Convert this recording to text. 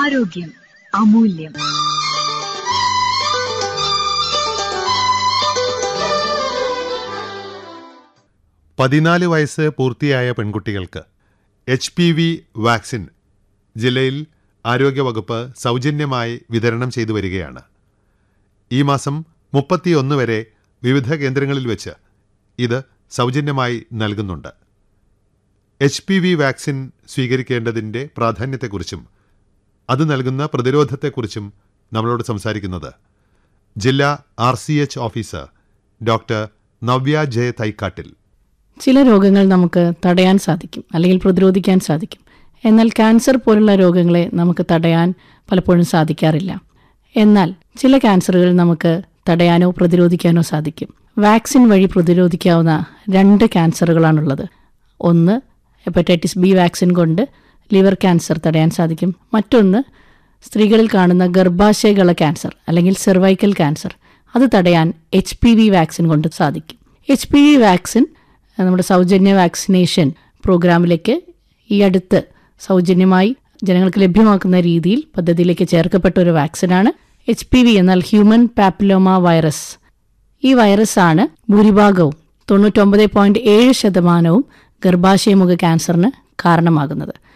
ആരോഗ്യം അമൂല്യം പതിനാല് വയസ്സ് പൂർത്തിയായ പെൺകുട്ടികൾക്ക് എച്ച് പി വി വാക്സിൻ ജില്ലയിൽ ആരോഗ്യവകുപ്പ് സൗജന്യമായി വിതരണം ചെയ്തു വരികയാണ് ഈ മാസം മുപ്പത്തിയൊന്ന് വരെ വിവിധ കേന്ദ്രങ്ങളിൽ വെച്ച് ഇത് സൗജന്യമായി നൽകുന്നുണ്ട് എച്ച് പി വി വാക്സിൻ സ്വീകരിക്കേണ്ടതിൻ്റെ പ്രാധാന്യത്തെക്കുറിച്ചും അത് നൽകുന്ന പ്രതിരോധത്തെക്കുറിച്ചും നമ്മളോട് സംസാരിക്കുന്നത് ജില്ലാ R C H officer doctor Navya Jaya തൈക്കാട്ടിൽ ചില രോഗങ്ങൾ നമുക്ക് തടയാൻ സാധിക്കും അല്ലെങ്കിൽ പ്രതിരോധിക്കാൻ സാധിക്കും എന്നാൽ ക്യാൻസർ പോലുള്ള രോഗങ്ങളെ നമുക്ക് തടയാൻ പലപ്പോഴും സാധിക്കാറില്ല എന്നാൽ ചില ക്യാൻസറുകൾ നമുക്ക് തടയാനോ പ്രതിരോധിക്കാനോ സാധിക്കും വാക്സിൻ വഴി പ്രതിരോധിക്കാവുന്ന രണ്ട് ക്യാൻസറുകളാണുള്ളത് ഒന്ന് ഹെപ്പറ്റൈറ്റിസ് ബി വാക്സിൻ കൊണ്ട് ലിവർ ക്യാൻസർ തടയാൻ സാധിക്കും മറ്റൊന്ന് സ്ത്രീകളിൽ കാണുന്ന ഗർഭാശയകള ക്യാൻസർ അല്ലെങ്കിൽ സെർവൈക്കൽ ക്യാൻസർ അത് തടയാൻ എച്ച് പി വി വാക്സിൻ കൊണ്ട് സാധിക്കും എച്ച് പി വി വാക്സിൻ നമ്മുടെ സൗജന്യ വാക്സിനേഷൻ പ്രോഗ്രാമിലേക്ക് ഈ അടുത്ത് സൗജന്യമായി ജനങ്ങൾക്ക് ലഭ്യമാക്കുന്ന രീതിയിൽ പദ്ധതിയിലേക്ക് ചേർക്കപ്പെട്ട ഒരു വാക്സിനാണ് എച്ച് പി വി എന്നാൽ ഹ്യൂമൻ പാപ്പിലോമ വൈറസ് ഈ വൈറസാണ് ഭൂരിഭാഗവും തൊണ്ണൂറ്റൊമ്പത് പോയിന്റ് ഏഴ് ശതമാനവും ഗർഭാശയമുഖ ക്യാൻസറിന് കാരണമാകുന്നത്